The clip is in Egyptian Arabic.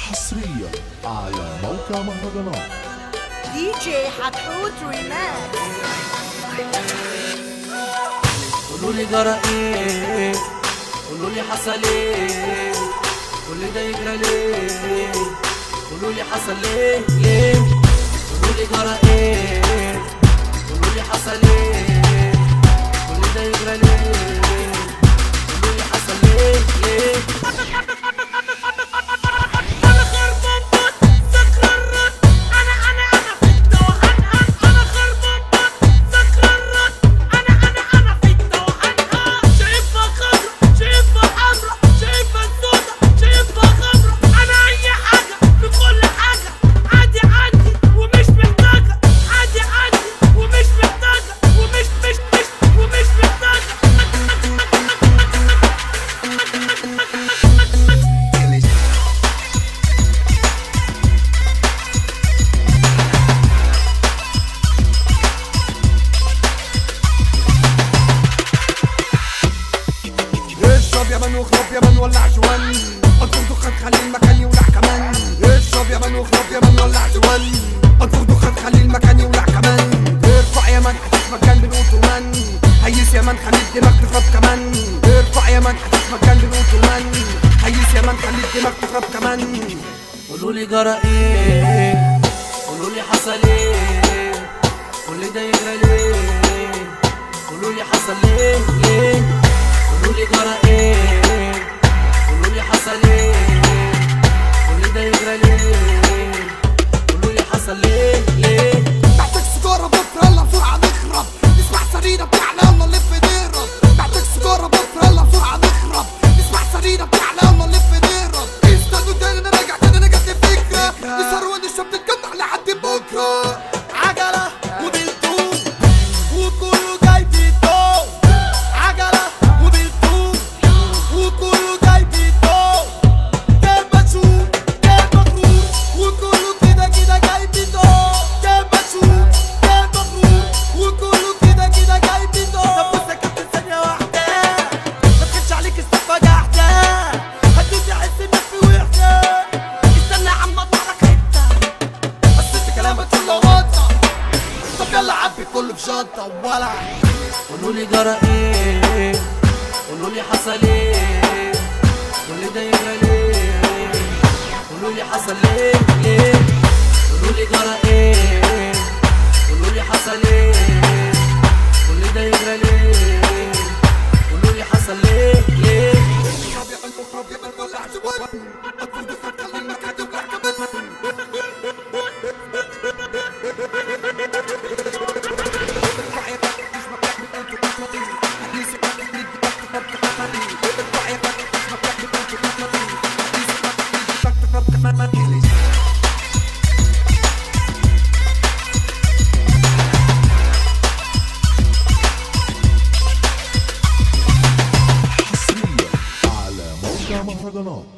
حصريا على موقع مهرجانات دي جي حتحوت ريماكس قولوا لي جرى ايه قولوا لي حصل ايه كل ده يجرى ليه قولوا لي حصل ليه ليه قولوا لي جرى ايه قولوا لي حصل ايه كل ده يجرى ليه قولوا لي حصل ليه ليه انا خربان بط ذكر الرد انا انا انا في التوهان انا خربان بط ذكر الرد انا انا انا في التوهان شايفها خضرا شايفها حمرا شايفها سودا شايفها خضرا انا اي حاجه في كل حاجه عادي عندي ومش محتاجه عادي عندي ومش محتاجه ومش مش مش ومش محتاجه اشرب يا من واخرب يا من ولع جوان انفخ دخان خلي المكان يولع كمان اشرب يا من واخرب يا من ولع جوان انفخ دخان خلي المكان يولع كمان ارفع يا من حديث مكان بنقول من هيس يا من خلي الدماغ تخرب كمان ارفع يا من حديث مكان بنقول من هيس يا من خلي الدماغ تخرب كمان قولوا لي جرى ايه قولوا لي حصل ايه كل ده يجرى ليه قولوا لي حصل ليه ليه قولوا لي جرى ايه قولوا لي حصل ايه كل ده يجرى ليه قولوا لي حصل ليه ليه محتاج سيجارة بكرة يلا بسرعة نخرب نسمع سريرة بتاعنا يلا نلف نهرب محتاج سيجارة بكرة يلا بسرعة نخرب نسمع سريرة بتاعنا يلا نلف نهرب استنوا تاني انا راجع تاني انا جات لي فكرة نسهر ونشرب نتجمع لحد بكرة عجلة وبالطوب وكله جاي بالطوب عجلة وبالطوب وكله جاي بالطوب كان مشهور كان مغرور وكله كده كده جاي بالطوب كان مشهور كان مغرور وكله كده كده جاي بالطوب طب بص يا كابتن ثانية واحدة ما تخدش عليك استفاجة واحدة هتدوس احس انك في وحدة استنى يا عم اطلع لك حتة بس انت كلامك كله غلطة طب يلا عبي كله في شنطة ولا قولوا لي جرى ايه قولوا لي حصل ايه كل ده يجرى ليه قولوا لي حصل ليه ليه قولوا لي جرى ايه قولوا لي حصل ايه كل ده يجرى ليه قولوا لي حصل ليه ليه اشرب يا من واخرب يا من ولع جوان انفخ دخان خلي المكان يولع كمان ارفع يا من مش مكان بتقول حديث يا من خليك دماغ تخرب كمان ارفع يا من مش مكان بتقول حديث يا من خليك دماغ تخرب كمان حصريا على موقع مهرجانات